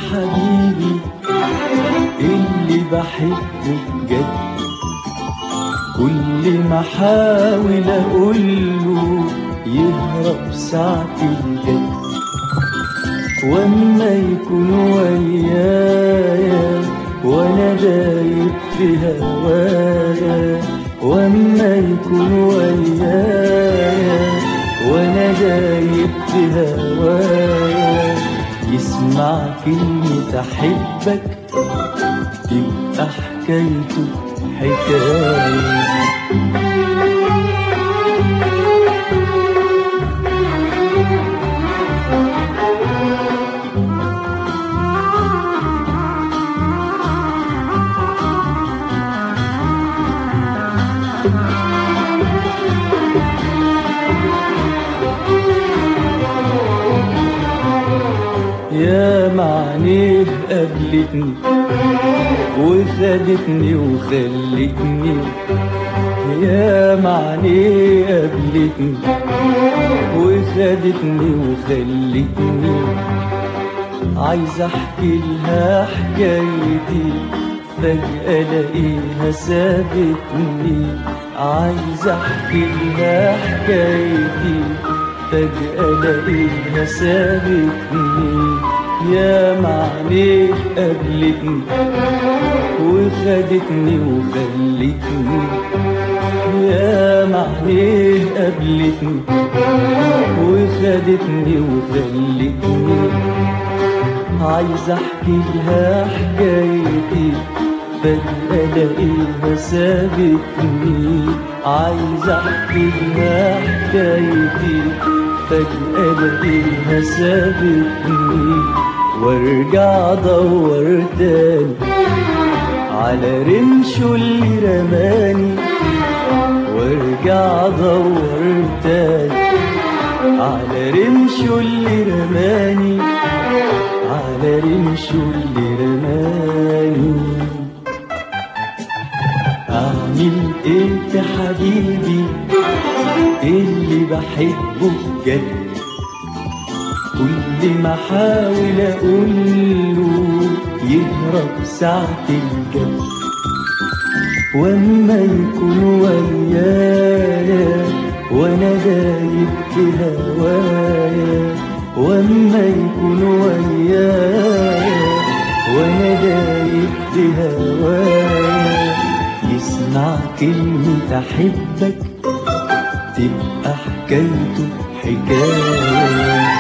حبيبي اللي بحبه بجد كل ما احاول اقوله يهرب ساعة الجد واما يكون ويايا وانا دايب في هوايا واما يكون ويايا وانا دايب في هوايا يسمع كلمة احبك تبقى حكايته حكاية يا معنيه قابلتني وخدتني وخلتني يا معنيه قابلتني وخدتني وخلتني عايز احكي لها حكايتي فجأة الاقيها سابتني عايز احكي لها حكايتي فجأة الاقيها سابتني يا معني قابلتني وخدتني وخلتني يا معني قابلتني وخدتني وخلتني عايز احكي لها حكايتي فجأة الاقيها سابتني عايز احكي لها حكايتي فجأة الاقيها سابتني وارجع ادور تاني على رمشه اللي رماني وارجع ادور تاني على رمشه اللي رماني على رمشه اللي رماني اعمل ايه في حبيبي اللي بحبه بجد كل ما احاول اقوله يهرب ساعة الجد واما يكون ويايا وانا دايب في هوايا واما يكون ويايا وانا دايب في هوايا يسمع كلمة احبك تبقى حكايته حكايه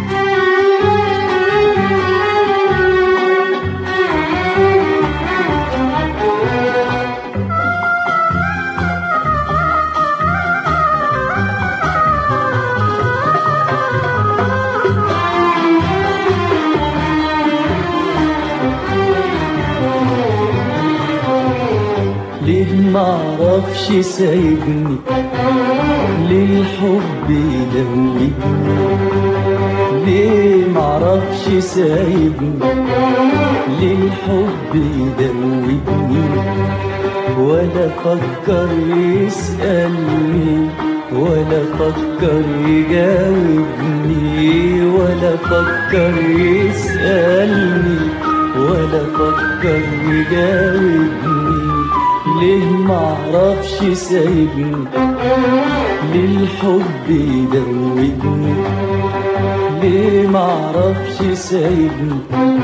ليه معرفش سايبني للحب يدوبني ليه معرفش سايبني للحب يدوبني ولا فكر يسألني ولا فكر يجاوبني ولا فكر يسألني ولا فكر يجاوبني ليه معرفش سايبني للحب يدوبني ليه معرفش سايبني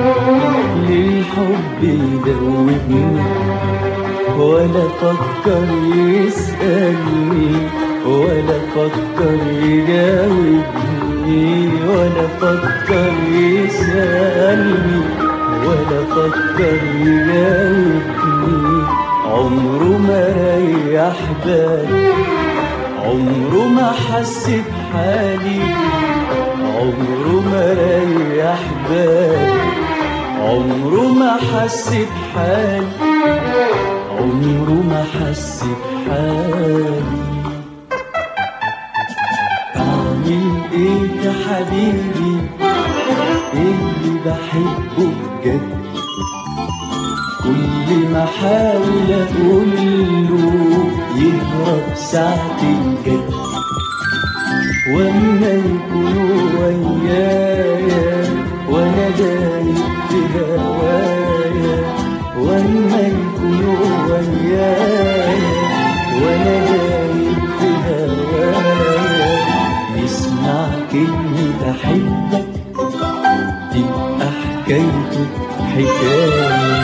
للحب يدوبني ولا فكر يسألني ولا فكر يجاوبني ولا فكر يسألني ولا فكر يجاوبني عمره ما ريح بالي عمره ما حس بحالي عمره ما ريح بالي عمره ما حس بحالي عمره ما حس بحالي أعمل إيه يا حبيبي اللي بحبه بجد كل ما احاول اقوله يهرب ساعة الجد واما يكون ويايا وانا دايب في ويايا وانا دايب في هوايا يسمع كلمة احبك تبقى حكايته حكاية